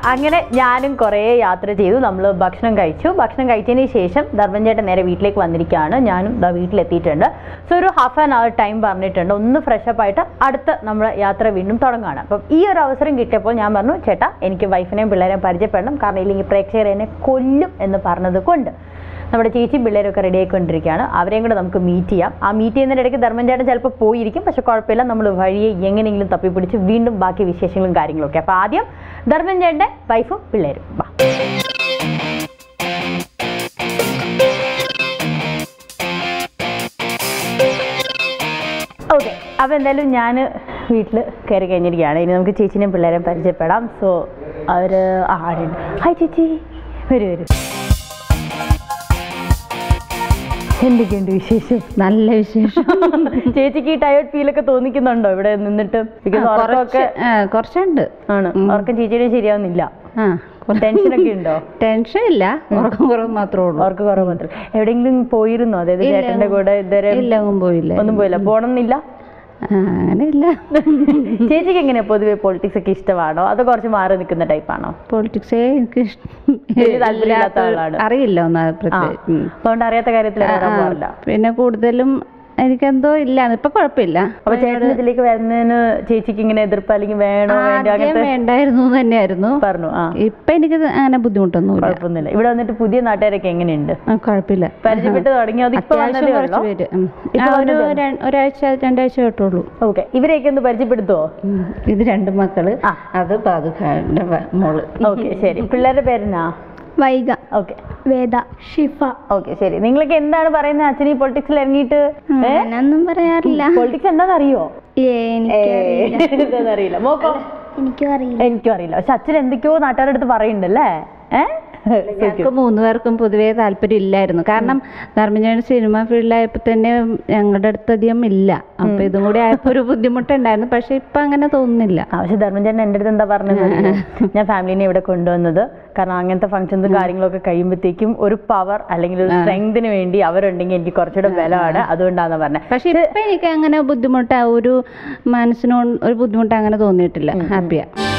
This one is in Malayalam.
അങ്ങനെ ഞാനും കുറേ യാത്ര ചെയ്തു നമ്മൾ ഭക്ഷണം കഴിച്ചു ഭക്ഷണം കഴിച്ചതിന് ശേഷം ധർമ്മൻ ചേട്ടൻ നേരെ വീട്ടിലേക്ക് വന്നിരിക്കുകയാണ് ഞാനും ദാ വീട്ടിലെത്തിയിട്ടുണ്ട് സോ ഒരു ഹാഫ് ആൻ അവർ ടൈം പറഞ്ഞിട്ടുണ്ട് ഒന്ന് ഫ്രഷ് അപ്പ് ആയിട്ട് അടുത്ത നമ്മുടെ യാത്ര വീണ്ടും തുടങ്ങുകയാണ് അപ്പം ഈ ഒരു അവസരം കിട്ടിയപ്പോൾ ഞാൻ പറഞ്ഞു ചേട്ടാ എനിക്ക് വൈഫിനെയും പിള്ളേരെയും പരിചയപ്പെടണം കാരണം ഇല്ലെങ്കിൽ പ്രേക്ഷകർ എന്നെ കൊല്ലും എന്ന് പറഞ്ഞത് കൊണ്ട് നമ്മുടെ ചേച്ചിയും പിള്ളേരൊക്കെ റെഡി ആയിക്കൊണ്ടിരിക്കുകയാണ് അവരെയും കൂടെ നമുക്ക് മീറ്റ് ചെയ്യാം ആ മീറ്റ് ചെയ്യുന്നതിനിടയ്ക്ക് ധർമ്മൻ ചേട്ടൻ ചിലപ്പോൾ പോയിരിക്കും പക്ഷെ കുഴപ്പമില്ല നമ്മൾ വഴിയെ എങ്ങനെയെങ്കിലും തപ്പിപ്പിടിച്ച് വീണ്ടും ബാക്കി വിശേഷങ്ങളും കാര്യങ്ങളും ഒക്കെ അപ്പോൾ ആദ്യം ധർമ്മൻ ചേട്ടൻ്റെ വൈഫും പിള്ളേരും വാ ഓക്കെ അപ്പോൾ എന്തായാലും ഞാൻ വീട്ടിൽ കയറി കഴിഞ്ഞിരിക്കുകയാണ് ഇനി നമുക്ക് ചേച്ചിനെയും പിള്ളേരെയും പരിചയപ്പെടാം സോ അവർ ആടുണ്ട് ഹായ് ചേച്ചി വരൂ വരൂ എന്തൊക്കെയുണ്ട് വിശേഷം നല്ല വിശേഷം ചേച്ചിക്ക് ഈ ടയേർഡ് ഫീൽ ഒക്കെ തോന്നിക്കുന്നുണ്ടോ ഇവിടെ നിന്നിട്ട് ബിക്കോസ് കുറച്ച് ഉറക്കമൊക്കെ ആ, കുറച്ചുണ്ട് ആണ് ഉറക്കം ചേച്ചിയുടെ ശരിയാവുന്നില്ല ആ ടെൻഷനൊക്കെ ഉണ്ടോ ടെൻഷൻ ഇല്ല ഉറക്കം കുറവ് മാത്രമേ ഉള്ളൂ ഉറക്ക കുറവ് മാത്രം എവിടെയെങ്കിലും പോയിരുന്നോ അതായത് ഇല്ല. ചേട്ടന്റെ കൂടെ ഇതുവരെ ഇല്ല ഒന്നും പോയില്ല ഒന്നും പോയില്ല പോണമെന്നില്ല ആ, അങ്ങനെ ഇല്ല ചേച്ചിക്ക് എങ്ങനെയാ പൊതുവെ പൊളിറ്റിക്സ് ഒക്കെ ഇഷ്ടമാണോ അതോ കുറച്ച് മാറി നിൽക്കുന്ന ടൈപ്പാണോ പൊളിറ്റിക്സേ എനിക്ക് ഇഷ്ടം വലിയ താല്പര്യമില്ലാത്ത ആളാണ്. അറിയില്ല ഒന്നാ ആ പ്രത്യേകിച്ച് ഉം. അതുകൊണ്ട് അറിയാത്ത കാര്യത്തിൽ ആ, ഇടപെടാൻ ആ, പാടില്ല പിന്നെ കൂടുതലും എനിക്കെന്തോ ഇല്ല ഇപ്പൊ കുഴപ്പമില്ല അപ്പൊ ചേട്ടൻ ഇതിലേക്ക് വരുന്നതിന് ചേച്ചിക്ക് ഇങ്ങനെ എതിർപ്പ് അല്ലെങ്കിൽ വേണോ വേണ്ടോ ആദ്യം അങ്ങനത്തെ വേണ്ടായിരുന്നു എന്ന് തന്നെയായിരുന്നു പറഞ്ഞു ആ ഇപ്പൊ എനിക്ക് അങ്ങനെ ബുദ്ധിമുട്ടൊന്നുമില്ല കുഴപ്പമൊന്നുമില്ല ഇവിടെ വന്നിട്ട് പുതിയ നാട്ടുകാരൊക്കെ എങ്ങനെയുണ്ട് ആ, കുഴപ്പമില്ല പരിചയപ്പെട്ട് തുടങ്ങി അത് ഇപ്പൊ അത്യാവശ്യം വന്നതേ കുറച്ച് ഉള്ളോ പേര് ഉം. ഇപ്പൊ ആ, ഒരു വന്നതേ ര- ഒരാഴ്ച രണ്ടാഴ്ച കേട്ടുള്ളൂ ഓക്കെ ഇവരെയൊക്കെ ഒന്ന് പരിചയപ്പെടുത്തുവോ ഉം. ഇത് രണ്ട് മക്കള് ആ. അത് പാതുക്കാന്റെ മോള് ഓക്കെ ശരി പിള്ളേരുടെ പേരെന്നാ വൈഗ ഓക്കെ വേദ ഷിഫ ഓക്കെ ശരി നിങ്ങളൊക്കെ എന്താണ് പറയുന്നത് അച്ഛൻ ഈ പൊളിറ്റിക്സിൽ ഇറങ്ങിയിട്ട് ഞാനൊന്നും പറയാറില്ല പൊളിറ്റിക്സ് എന്താണെന്ന് അറിയോ ഏ, എനിക്കറിയില്ല എന്താണെന്ന് അറിയില്ല മോക്കോ എനിക്കും അറിയില്ല എനിക്കും അറിയില്ല പക്ഷെ അച്ഛൻ എന്തൊക്കെയോ നാട്ടുകാരുടെ അടുത്ത് പറയുന്നുണ്ടല്ലേ ഏഹ് ഞങ്ങൾക്ക് മൂന്ന് പേർക്കും പൊതുവേ താല്പര്യം ഇല്ലായിരുന്നു കാരണം ധർമ്മജന സിനിമ ഫീൽഡിലായപ്പോൾ തന്നെ ഞങ്ങളുടെ അടുത്ത് അധികം ഇല്ല അപ്പൊ ഇതും കൂടി ആയപ്പോൾ ഒരു ബുദ്ധിമുട്ടുണ്ടായിരുന്നു പക്ഷെ ഇപ്പൊ അങ്ങനെ തോന്നുന്നില്ല ആ പക്ഷെ ധർമ്മചേട്ടൻ എൻ്റെ അടുത്ത് എന്താ പറഞ്ഞത് ഞാൻ ഫാമിലിനെ ഇവിടെ കൊണ്ടുവന്നത് കാരണം അങ്ങനത്തെ ഫംഗ്ഷൻസും കാര്യങ്ങളൊക്കെ കഴിയുമ്പോഴത്തേക്കും ഒരു പവർ അല്ലെങ്കിൽ ഒരു സ്ട്രെങ്തിന് വേണ്ടി അവരുണ്ടെങ്കിൽ എനിക്ക് കുറച്ചുകൂടെ ബലമാണ് അതുകൊണ്ടാന്ന് പറഞ്ഞത് പക്ഷെ ഇപ്പൊ എനിക്ക് അങ്ങനെ ബുദ്ധിമുട്ട് ഒരു മനസ്സിനോട് ഒരു ബുദ്ധിമുട്ട് അങ്ങനെ തോന്നിയിട്ടില്ല ഹാപ്പിയാ